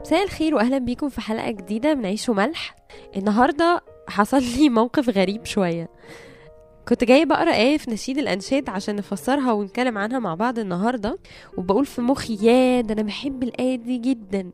مساء الخير واهلا بيكم في حلقه جديده من عيش وملح النهارده حصل لي موقف غريب شويه كنت جاي بقرا ايه في نشيد الانشاد عشان نفسرها ونتكلم عنها مع بعض النهارده وبقول في مخي يا ده انا بحب الايه دي جدا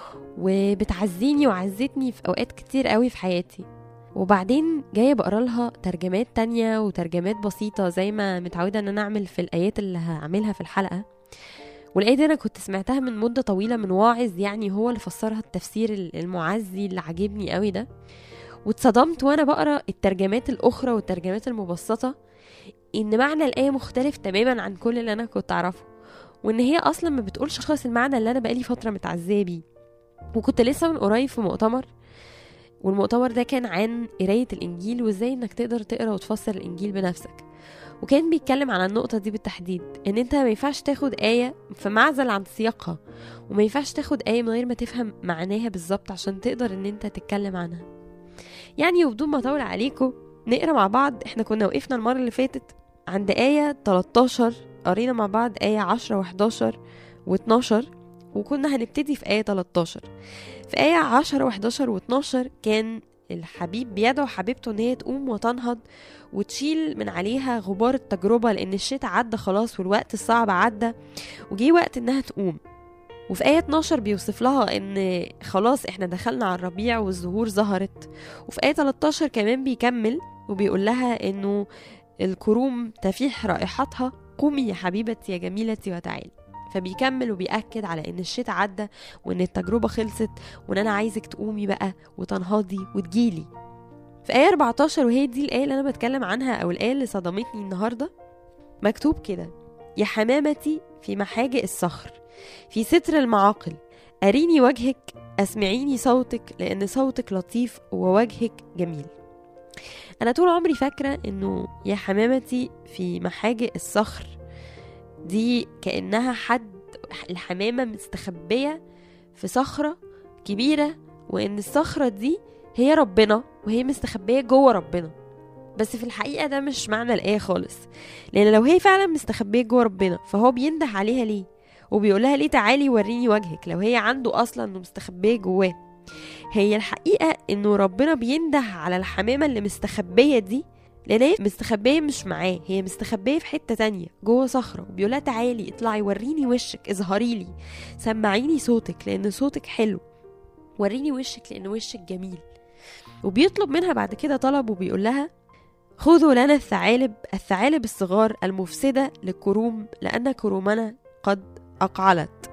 وبتعزيني وعزتني في اوقات كتير قوي في حياتي وبعدين جايه بقرا لها ترجمات تانية وترجمات بسيطه زي ما متعوده ان انا اعمل في الايات اللي هعملها في الحلقه والآية دي أنا كنت سمعتها من مدة طويلة من واعظ يعني هو اللي فسرها التفسير المعزي اللي عاجبني قوي ده واتصدمت وأنا بقرا الترجمات الأخرى والترجمات المبسطة إن معنى الآية مختلف تماما عن كل اللي أنا كنت أعرفه وإن هي أصلا ما بتقولش خالص المعنى اللي أنا بقالي فترة متعزية بيه وكنت لسه من قريب في مؤتمر والمؤتمر ده كان عن قراية الإنجيل وإزاي إنك تقدر تقرا وتفسر الإنجيل بنفسك وكان بيتكلم على النقطة دي بالتحديد ان انت ما ينفعش تاخد آية في معزل عن سياقها وما ينفعش تاخد آية من غير ما تفهم معناها بالظبط عشان تقدر ان انت تتكلم عنها يعني وبدون ما اطول عليكم نقرا مع بعض احنا كنا وقفنا المرة اللي فاتت عند آية 13 قرينا مع بعض آية 10 و11 و12 وكنا هنبتدي في آية 13 في آية 10 و11 و12 كان الحبيب بيدعو حبيبته ان هي تقوم وتنهض وتشيل من عليها غبار التجربة لأن الشتاء عدى خلاص والوقت الصعب عدى وجي وقت إنها تقوم وفي آية 12 بيوصف لها إن خلاص إحنا دخلنا على الربيع والزهور ظهرت وفي آية 13 كمان بيكمل وبيقول لها إنه الكروم تفيح رائحتها قومي يا حبيبتي يا جميلتي وتعالي فبيكمل وبيأكد على إن الشتاء عدى وإن التجربة خلصت وإن أنا عايزك تقومي بقى وتنهضي وتجيلي في آية 14 وهي دي الآية اللي أنا بتكلم عنها أو الآية اللي صدمتني النهاردة مكتوب كده يا حمامتي في محاجئ الصخر في ستر المعاقل أريني وجهك أسمعيني صوتك لأن صوتك لطيف ووجهك جميل أنا طول عمري فاكرة إنه يا حمامتي في محاجئ الصخر دي كأنها حد الحمامة مستخبية في صخرة كبيرة وإن الصخرة دي هي ربنا وهي مستخبية جوه ربنا بس في الحقيقة ده مش معنى الآية خالص لأن لو هي فعلا مستخبية جوه ربنا فهو بينده عليها ليه وبيقولها ليه تعالي وريني وجهك لو هي عنده أصلا إنه مستخبية جواه هي الحقيقة إنه ربنا بينده على الحمامة اللي مستخبية دي لأن هي مستخبية مش معاه هي مستخبية في حتة تانية جوه صخرة وبيقولها تعالي اطلعي وريني وشك اظهري لي سمعيني صوتك لأن صوتك حلو وريني وشك لأن وشك جميل وبيطلب منها بعد كده طلب وبيقول لها خذوا لنا الثعالب الثعالب الصغار المفسدة للكروم لأن كرومنا قد أقعلت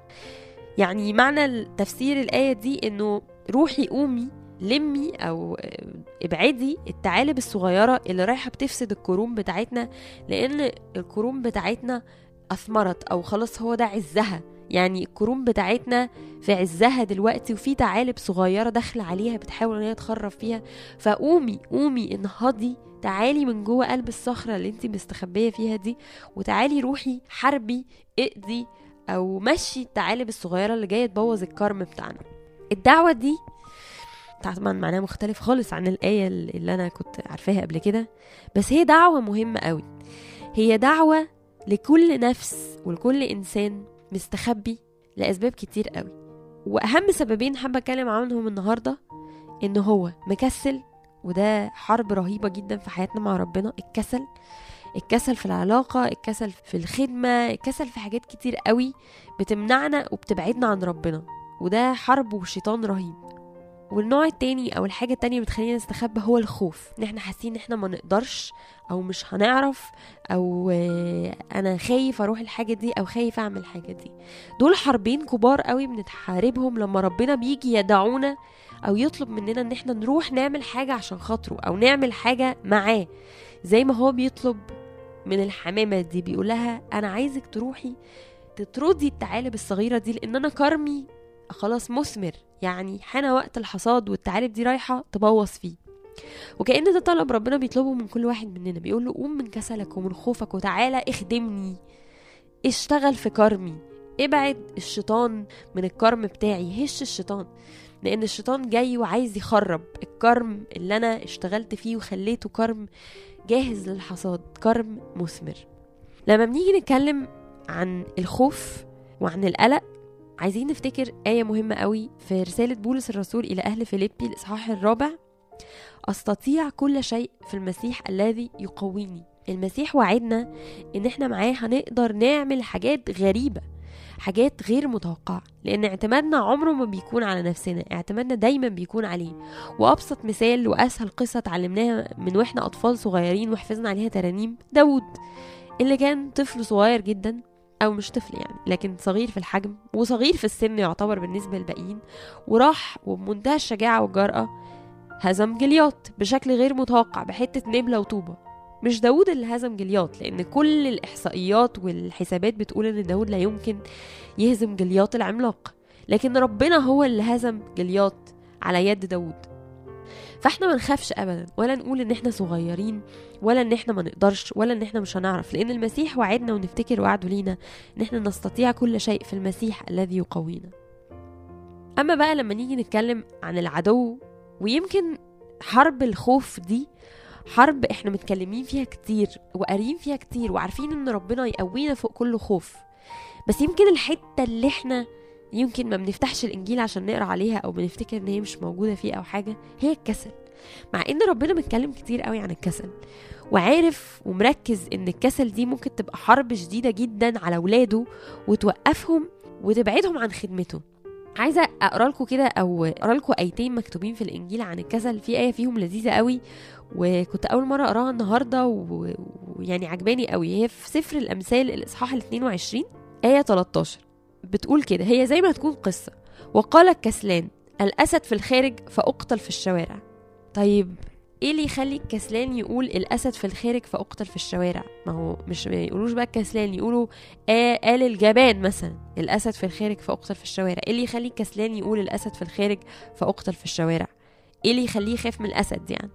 يعني معنى تفسير الآية دي إنه روحي قومي لمي أو ابعدي الثعالب الصغيرة اللي رايحة بتفسد الكروم بتاعتنا لأن الكروم بتاعتنا أثمرت أو خلاص هو ده عزها يعني الكروم بتاعتنا في عزها دلوقتي وفي تعالب صغيرة داخلة عليها بتحاول ان هي تخرب فيها فقومي قومي انهضي تعالي من جوه قلب الصخرة اللي انت مستخبية فيها دي وتعالي روحي حربي اقضي او مشي التعالب الصغيرة اللي جاية تبوظ الكرم بتاعنا الدعوة دي طبعا معناها مختلف خالص عن الآية اللي أنا كنت عارفاها قبل كده بس هي دعوة مهمة قوي هي دعوة لكل نفس ولكل إنسان مستخبي لأسباب كتير قوي وأهم سببين حابة أتكلم عنهم النهاردة إن هو مكسل وده حرب رهيبة جدا في حياتنا مع ربنا الكسل الكسل في العلاقة الكسل في الخدمة الكسل في حاجات كتير قوي بتمنعنا وبتبعدنا عن ربنا وده حرب وشيطان رهيب والنوع التاني او الحاجه التانية بتخلينا نستخبى هو الخوف ان احنا حاسين ان احنا ما نقدرش او مش هنعرف او انا خايف اروح الحاجه دي او خايف اعمل الحاجه دي دول حربين كبار قوي بنتحاربهم لما ربنا بيجي يدعونا او يطلب مننا ان احنا نروح نعمل حاجه عشان خاطره او نعمل حاجه معاه زي ما هو بيطلب من الحمامه دي بيقول لها انا عايزك تروحي تطردي الثعالب الصغيره دي لان انا كرمي خلاص مثمر يعني حان وقت الحصاد والثعالب دي رايحه تبوظ فيه وكأن ده طلب ربنا بيطلبه من كل واحد مننا بيقول له قوم من كسلك ومن خوفك وتعالى اخدمني اشتغل في كرمي ابعد الشيطان من الكرم بتاعي هش الشيطان لان الشيطان جاي وعايز يخرب الكرم اللي انا اشتغلت فيه وخليته كرم جاهز للحصاد كرم مثمر لما بنيجي نتكلم عن الخوف وعن القلق عايزين نفتكر آية مهمة قوي في رسالة بولس الرسول إلى أهل فيليبي الإصحاح الرابع أستطيع كل شيء في المسيح الذي يقويني المسيح وعدنا إن إحنا معاه هنقدر نعمل حاجات غريبة حاجات غير متوقعة لأن اعتمادنا عمره ما بيكون على نفسنا اعتمادنا دايما بيكون عليه وأبسط مثال وأسهل قصة اتعلمناها من وإحنا أطفال صغيرين وحفظنا عليها ترانيم داود اللي كان طفل صغير جدا او مش طفل يعني لكن صغير في الحجم وصغير في السن يعتبر بالنسبه للباقيين وراح وبمنتهى الشجاعه والجرأه هزم جلياط بشكل غير متوقع بحته نبله وطوبه مش داود اللي هزم جلياط لان كل الاحصائيات والحسابات بتقول ان داود لا يمكن يهزم جلياط العملاق لكن ربنا هو اللي هزم جلياط على يد داود فاحنا ما نخافش ابدا ولا نقول ان احنا صغيرين ولا ان احنا ما نقدرش ولا ان احنا مش هنعرف لان المسيح وعدنا ونفتكر وعده لينا ان احنا نستطيع كل شيء في المسيح الذي يقوينا اما بقى لما نيجي نتكلم عن العدو ويمكن حرب الخوف دي حرب احنا متكلمين فيها كتير وقارين فيها كتير وعارفين ان ربنا يقوينا فوق كل خوف بس يمكن الحتة اللي احنا يمكن ما بنفتحش الانجيل عشان نقرا عليها او بنفتكر ان هي مش موجوده فيه او حاجه هي الكسل مع ان ربنا متكلم كتير قوي عن الكسل وعارف ومركز ان الكسل دي ممكن تبقى حرب شديده جدا على ولاده وتوقفهم وتبعدهم عن خدمته عايزه اقرا لكم كده او اقرا لكم ايتين مكتوبين في الانجيل عن الكسل في ايه فيهم لذيذه قوي وكنت اول مره اقراها النهارده ويعني عجباني قوي هي في سفر الامثال الاصحاح ال 22 ايه 13 بتقول كده هي زي ما تكون قصة وقال الكسلان الأسد في الخارج فأقتل في الشوارع طيب ايه اللي يخلي الكسلان يقول الاسد في الخارج فاقتل في الشوارع ما هو مش ما يقولوش بقى الكسلان يقولوا آه قال الجبان مثلا الاسد في الخارج فاقتل في الشوارع ايه اللي يخلي الكسلان يقول الاسد في الخارج فاقتل في الشوارع ايه اللي يخليه يخاف من الاسد يعني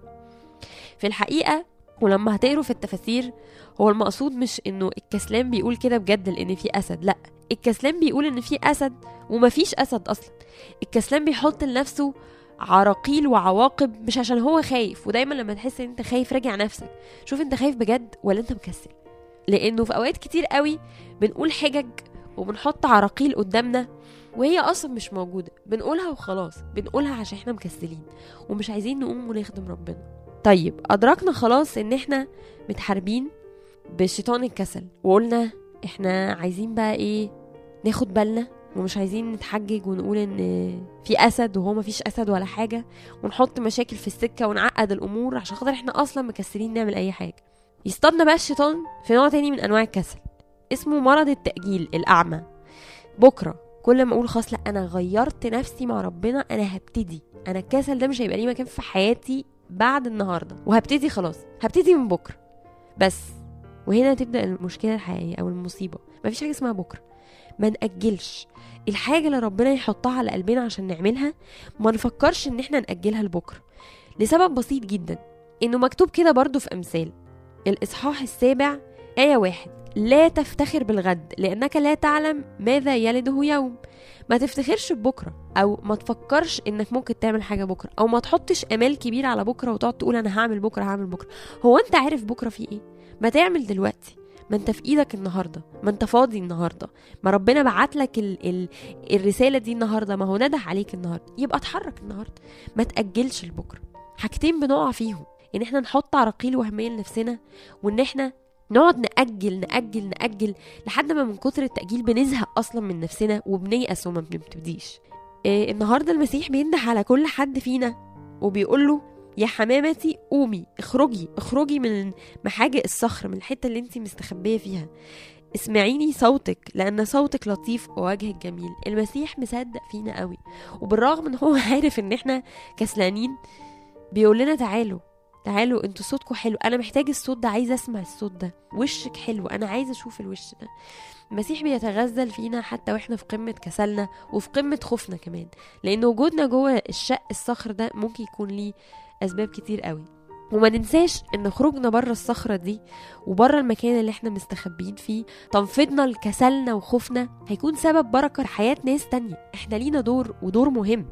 في الحقيقه ولما هتقروا في التفاسير هو المقصود مش انه الكسلان بيقول كده بجد لان في اسد لا الكسلان بيقول ان في اسد ومفيش اسد اصلا الكسلان بيحط لنفسه عراقيل وعواقب مش عشان هو خايف ودايما لما تحس ان انت خايف راجع نفسك شوف انت خايف بجد ولا انت مكسل لانه في اوقات كتير قوي بنقول حجج وبنحط عراقيل قدامنا وهي اصلا مش موجوده بنقولها وخلاص بنقولها عشان احنا مكسلين ومش عايزين نقوم ونخدم ربنا طيب ادركنا خلاص ان احنا متحاربين بشيطان الكسل وقلنا احنا عايزين بقى ايه ناخد بالنا ومش عايزين نتحجج ونقول ان في اسد وهو مفيش اسد ولا حاجه ونحط مشاكل في السكه ونعقد الامور عشان خاطر احنا اصلا مكسلين نعمل اي حاجه يصطادنا بقى الشيطان في نوع تاني من انواع الكسل اسمه مرض التاجيل الاعمى بكره كل ما اقول خلاص لا انا غيرت نفسي مع ربنا انا هبتدي انا الكسل ده مش هيبقى ليه مكان في حياتي بعد النهارده وهبتدي خلاص هبتدي من بكره بس وهنا تبدا المشكله الحقيقيه او المصيبه مفيش حاجه اسمها بكره ما ناجلش الحاجه اللي ربنا يحطها على قلبنا عشان نعملها ما نفكرش ان احنا ناجلها لبكره لسبب بسيط جدا انه مكتوب كده برضو في امثال الاصحاح السابع ايه واحد لا تفتخر بالغد لانك لا تعلم ماذا يلده يوم ما تفتخرش ببكره او ما تفكرش انك ممكن تعمل حاجه بكره او ما تحطش امال كبيره على بكره وتقعد تقول انا هعمل بكره هعمل بكره هو انت عارف بكره في ايه ما تعمل دلوقتي ما انت في ايدك النهارده ما انت فاضي النهارده ما ربنا بعت لك ال ال الرساله دي النهارده ما هو نده عليك النهارده يبقى اتحرك النهارده ما تاجلش لبكره حاجتين بنقع فيهم ان احنا نحط عراقيل وهميه لنفسنا وان احنا نقعد نأجل نأجل نأجل لحد ما من كتر التأجيل بنزهق أصلا من نفسنا وبنيأس وما بنبتديش إيه النهارده المسيح بينده على كل حد فينا وبيقول له يا حمامتي قومي اخرجي اخرجي من محاجئ الصخر من الحتة اللي انت مستخبية فيها اسمعيني صوتك لأن صوتك لطيف ووجهك جميل المسيح مصدق فينا قوي وبالرغم ان هو عارف ان احنا كسلانين بيقول لنا تعالوا تعالوا انتوا صوتكم حلو انا محتاج الصوت ده عايزه اسمع الصوت ده وشك حلو انا عايزه اشوف الوش ده المسيح بيتغزل فينا حتى واحنا في قمه كسلنا وفي قمه خوفنا كمان لان وجودنا جوه الشق الصخر ده ممكن يكون ليه اسباب كتير قوي وما ننساش ان خروجنا بره الصخرة دي وبره المكان اللي احنا مستخبيين فيه تنفيضنا لكسلنا وخوفنا هيكون سبب بركة لحياة ناس تانية احنا لينا دور ودور مهم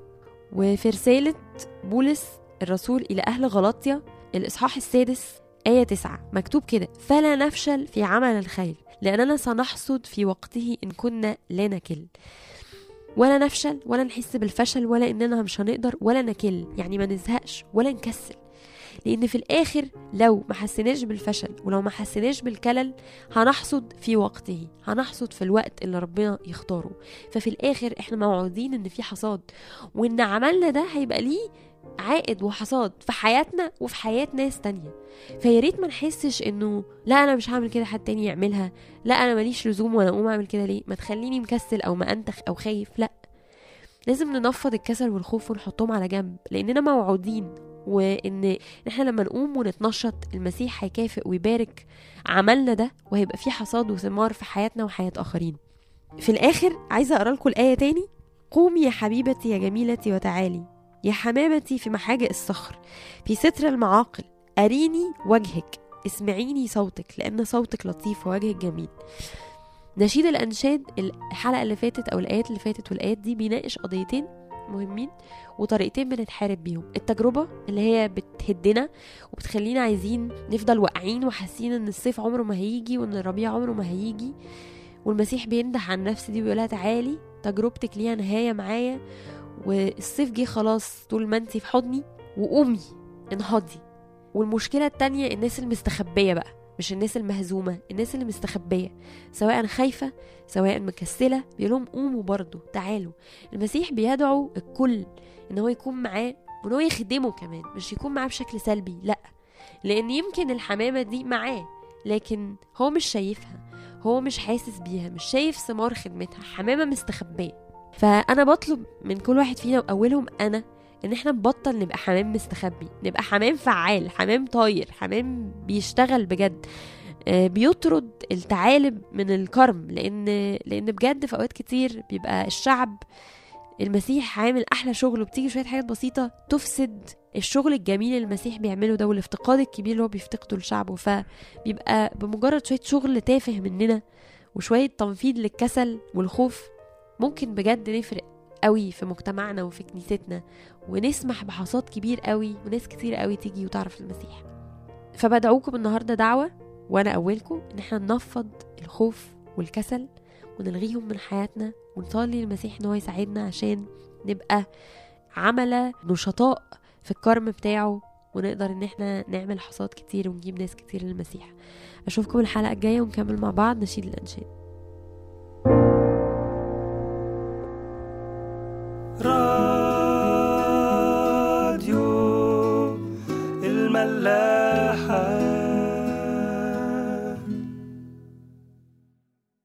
وفي رسالة بولس الرسول إلى أهل غلاطيا الإصحاح السادس آية تسعة مكتوب كده فلا نفشل في عمل الخير لأننا سنحصد في وقته إن كنا لا نكل ولا نفشل ولا نحس بالفشل ولا اننا مش هنقدر ولا نكل يعني ما نزهقش ولا نكسل لان في الاخر لو ما حسيناش بالفشل ولو ما حسيناش بالكلل هنحصد في وقته هنحصد في الوقت اللي ربنا يختاره ففي الاخر احنا موعودين ان في حصاد وان عملنا ده هيبقى ليه عائد وحصاد في حياتنا وفي حياة ناس تانية فيا ريت ما نحسش انه لا انا مش هعمل كده حد تاني يعملها لا انا ماليش لزوم وانا اقوم اعمل كده ليه ما تخليني مكسل او مأنتخ او خايف لا لازم ننفض الكسل والخوف ونحطهم على جنب لاننا موعودين وان احنا لما نقوم ونتنشط المسيح هيكافئ ويبارك عملنا ده وهيبقى فيه حصاد وثمار في حياتنا وحياة اخرين في الاخر عايزه اقرا لكم الايه تاني قومي يا حبيبتي يا جميلتي وتعالي يا حمامتي في محاجئ الصخر في ستر المعاقل أريني وجهك اسمعيني صوتك لأن صوتك لطيف ووجهك جميل نشيد الأنشاد الحلقة اللي فاتت أو الآيات اللي فاتت والآيات دي بيناقش قضيتين مهمين وطريقتين بنتحارب بيهم التجربة اللي هي بتهدنا وبتخلينا عايزين نفضل واقعين وحاسين ان الصيف عمره ما هيجي وان الربيع عمره ما هيجي والمسيح بينده عن النفس دي ويقولها تعالي تجربتك ليها نهاية معايا والصيف جه خلاص طول ما انتي في حضني وقومي انهضي والمشكلة التانية الناس المستخبية بقى مش الناس المهزومة الناس اللي مستخبية سواء خايفة سواء مكسلة بيقولهم قوموا برضو تعالوا المسيح بيدعو الكل ان هو يكون معاه وان هو يخدمه كمان مش يكون معاه بشكل سلبي لا لان يمكن الحمامة دي معاه لكن هو مش شايفها هو مش حاسس بيها مش شايف ثمار خدمتها حمامة مستخبية فانا بطلب من كل واحد فينا واولهم انا ان احنا نبطل نبقى حمام مستخبي نبقى حمام فعال حمام طاير حمام بيشتغل بجد آه، بيطرد الثعالب من الكرم لان لان بجد في اوقات كتير بيبقى الشعب المسيح عامل احلى شغل وبتيجي شويه حاجات بسيطه تفسد الشغل الجميل اللي المسيح بيعمله ده والافتقاد الكبير اللي هو بيفتقده لشعبه فبيبقى بمجرد شويه شغل تافه مننا وشويه تنفيذ للكسل والخوف ممكن بجد نفرق قوي في مجتمعنا وفي كنيستنا ونسمح بحصاد كبير قوي وناس كتير قوي تيجي وتعرف المسيح فبدعوكم النهارده دعوه وانا اولكم ان احنا ننفض الخوف والكسل ونلغيهم من حياتنا ونصلي للمسيح ان هو يساعدنا عشان نبقى عملة نشطاء في الكرم بتاعه ونقدر ان احنا نعمل حصاد كتير ونجيب ناس كتير للمسيح اشوفكم الحلقة الجاية ونكمل مع بعض نشيد الانشاد